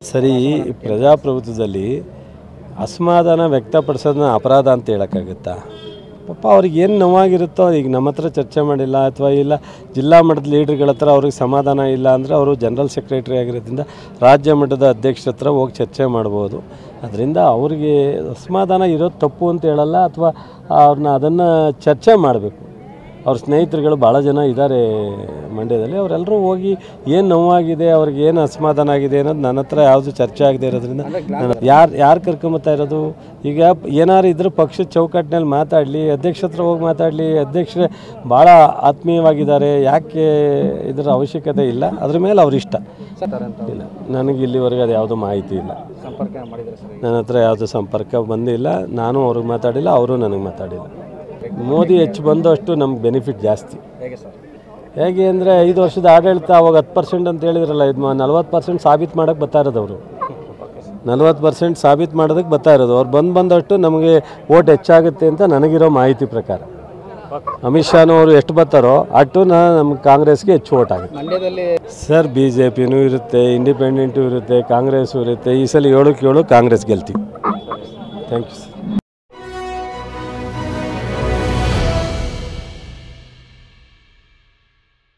ಸರಿ ಪ್ರಜಾಪ್ರಭುತ್ವದಲ್ಲಿ ಅಸಮಾಧಾನ ವ್ಯಕ್ತಪಡಿಸೋದನ್ನ ಅಪರಾಧ ಅಂತ ಹೇಳೋಕ್ಕಾಗುತ್ತಾ ಪಾಪ ಅವ್ರಿಗೆ ಏನು ನೋವಾಗಿರುತ್ತೋ ಈಗ ನಮ್ಮ ಹತ್ರ ಚರ್ಚೆ ಮಾಡಿಲ್ಲ ಅಥವಾ ಇಲ್ಲ ಜಿಲ್ಲಾ ಮಟ್ಟದ ಲೀಡ್ರ್ಗಳ ಹತ್ರ ಅವ್ರಿಗೆ ಸಮಾಧಾನ ಇಲ್ಲ ಅಂದರೆ ಅವರು ಜನರಲ್ ಸೆಕ್ರೆಟರಿ ಆಗಿರೋದ್ರಿಂದ ರಾಜ್ಯ ಮಟ್ಟದ ಅಧ್ಯಕ್ಷರ ಹತ್ರ ಹೋಗಿ ಚರ್ಚೆ ಮಾಡ್ಬೋದು ಅದರಿಂದ ಅವ್ರಿಗೆ ಅಸಮಾಧಾನ ಇರೋದು ತಪ್ಪು ಅಂತ ಹೇಳಲ್ಲ ಅಥವಾ ಅವ್ರನ್ನ ಅದನ್ನು ಚರ್ಚೆ ಮಾಡಬೇಕು ಅವ್ರ ಸ್ನೇಹಿತರುಗಳು ಭಾಳ ಜನ ಇದ್ದಾರೆ ಮಂಡ್ಯದಲ್ಲಿ ಅವರೆಲ್ಲರೂ ಹೋಗಿ ಏನು ನೋವಾಗಿದೆ ಅವ್ರಿಗೆ ಏನು ಅಸಮಾಧಾನ ಆಗಿದೆ ಅನ್ನೋದು ನನ್ನ ಹತ್ರ ಯಾವುದು ಚರ್ಚೆ ಆಗದೆ ಇರೋದ್ರಿಂದ ನಾನು ಯಾರು ಯಾರು ಕರ್ಕೊಂಬತ್ತಾ ಇರೋದು ಈಗ ಏನಾರು ಇದ್ರೆ ಪಕ್ಷದ ಚೌಕಟ್ಟಿನಲ್ಲಿ ಮಾತಾಡಲಿ ಅಧ್ಯಕ್ಷ ಹತ್ರ ಹೋಗಿ ಮಾತಾಡಲಿ ಅಧ್ಯಕ್ಷರೇ ಭಾಳ ಆತ್ಮೀಯವಾಗಿದ್ದಾರೆ ಯಾಕೆ ಇದರ ಅವಶ್ಯಕತೆ ಇಲ್ಲ ಅದ್ರ ಮೇಲೆ ಅವ್ರ ಇಷ್ಟ ಇಲ್ಲ ನನಗೆ ಇಲ್ಲಿವರೆಗೆ ಅದು ಯಾವುದೂ ಮಾಹಿತಿ ಇಲ್ಲ ಸಂಪರ್ಕ ಮಾಡಿದ್ರೆ ಸರ್ ನನ್ನ ಹತ್ರ ಯಾವುದೂ ಸಂಪರ್ಕ ಬಂದಿಲ್ಲ ನಾನು ಅವ್ರಿಗೆ ಮಾತಾಡಿಲ್ಲ ಅವರು ನನಗೆ ಮಾತಾಡಿಲ್ಲ ಮೋದಿ ಹೆಚ್ಚು ಬಂದಷ್ಟು ನಮ್ಗೆ ಬೆನಿಫಿಟ್ ಜಾಸ್ತಿ ಹೇಗೆ ಸರ್ ಹೇಗೆ ಅಂದರೆ ಐದು ವರ್ಷದ ಆಡಳಿತ ಅವಾಗ ಹತ್ತು ಪರ್ಸೆಂಟ್ ಅಂತ ಹೇಳಿದ್ರಲ್ಲ ಇದು ನಲ್ವತ್ತು ಪರ್ಸೆಂಟ್ ಸಾಬೀತು ಮಾಡೋಕ್ಕೆ ಬರ್ತಾ ಇರೋದು ಅವರು ನಲ್ವತ್ತು ಪರ್ಸೆಂಟ್ ಸಾಬೀತು ಮಾಡೋದಕ್ಕೆ ಬರ್ತಾ ಇರೋದು ಅವ್ರು ಬಂದು ಬಂದಷ್ಟು ನಮಗೆ ಓಟ್ ಹೆಚ್ಚಾಗುತ್ತೆ ಅಂತ ನನಗಿರೋ ಮಾಹಿತಿ ಪ್ರಕಾರ ಅಮಿತ್ ಶಾನು ಅವರು ಎಷ್ಟು ಬರ್ತಾರೋ ಅಷ್ಟು ನಾ ನಮ್ಮ ಕಾಂಗ್ರೆಸ್ಗೆ ಹೆಚ್ಚು ಓಟ್ ಆಗುತ್ತೆ ಮಂಡ್ಯದಲ್ಲಿ ಸರ್ ಬಿ ಜೆ ಪಿನೂ ಇರುತ್ತೆ ಇಂಡಿಪೆಂಡೆಂಟು ಇರುತ್ತೆ ಕಾಂಗ್ರೆಸ್ಸು ಇರುತ್ತೆ ಈ ಸಲ ಏಳಕ್ಕೆ ಏಳು ಕಾಂಗ್ರೆಸ್ ಗೆಲ್ತೀವಿ ಥ್ಯಾಂಕ್ ಯು ಸರ್